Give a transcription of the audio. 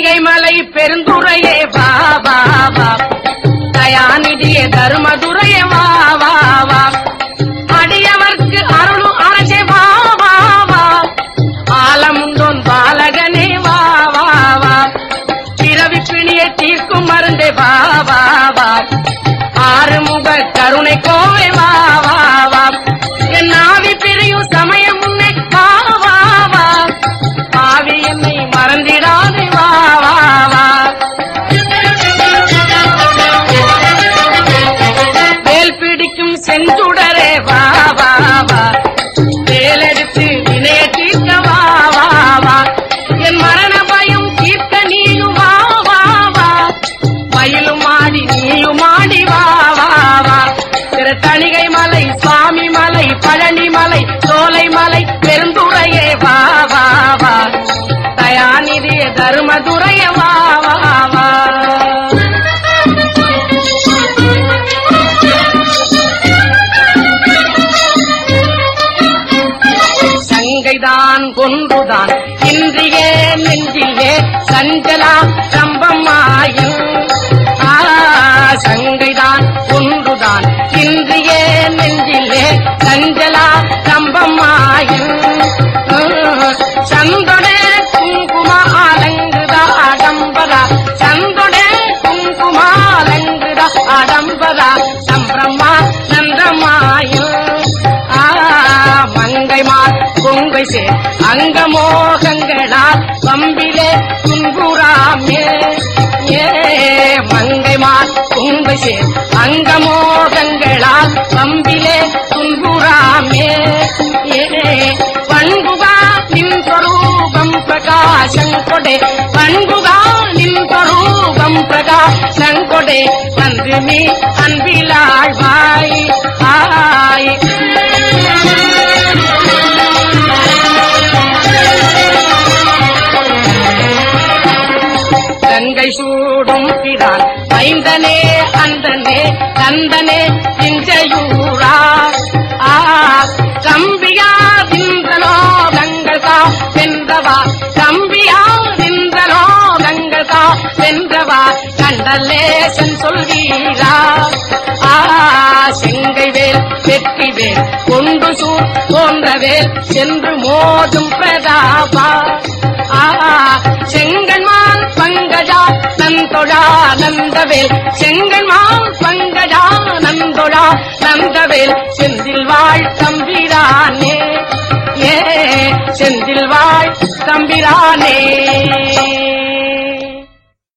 தணிகை மலை பெருந்துறையே வா வா வா தயாநிதியே தருமதுரையே வா வா வா அடியவர்க்கு அருளும் அரசே வா வா வா ஆலமுண்டோன் பாலகனே வா வா வா பிறவி பிணியை தீர்க்கும் மருந்தே வா வா வா ஆறுமுக கருணை கோவை வா வா வா என் நாவி பிரியும் சமயம் முன்னே வா வா வா பாவி என்னை மறந்திடாதே வா வா வா வேல் பிடிக்கும் செஞ்சுடரே வா வா வா வேலெடுத்து வினைய தீர்க்க வா வா வா என் மரண பயம் தீர்க்க நீயும் வா வா வா மயிலும் மாடி நீயும் மாடி வா வா வா திரு தணிகை மலை சுவாமி மலை பழனி மலை சோலை மலை பெருந்துறையே வா வா வா தயாநிதிய தருமதுரைய வா வா வா சங்கைதான் கொன்றுதான் இன்றியே நெஞ்சிலே சஞ்சலா ரம்பமாயும் ஆ சங்கைதான் கொன்றுதான் இன்றியே நெஞ்சிலே சஞ்சலா ரம்பமாயும் சந்தொடே குங்குமாலங்குதா அடம்பரா சந்தொடே குங்குமாலங்குதா அடம்பரா சம்பிரமா நந்தமாயும் ஆ மங்கைமார் கொங்கை சே அங்கமோகங்களால் பம்பிலே துன்புறாமே ஏ மங்கைமார் கொங்கை சே அங்கமோகங்களால் பம்பிலே துன்புறாமே ஏ பண்புகா நின் ஸ்வரூபம் பிரகாசம் கொடே பண்புகா நின் ஸ்வரூபம் பிரகாசம் கொடே நன்றி நீ அன்பிலாழ்வாய் ஆய் கங்கை சூடும் பிரான் மைந்தனே அந்தனே கந்தனே இஞ்சையூரா ஆ கம்பியா விந்தலோ கங்கள் கா வென்றவா கம்பியா விந்தலோ கங்கள் கா வென்றவா கண்டலேசன் சொல்வீரா ஆ செங்கை வேல் வெற்றி வேல் கொண்டு சூர் போன்றவேல் சென்று மோதும் பிரதாபா ஆ செங்கன்மால் பங்கஜா நந்தொழா நந்தவேல் செங்கன்மால் பங்கஜா நந்தொழா நந்தவேல் செந்தில் வாழ் தம்பிரானே ஏ செந்தில் வாழ் தம்பிரானே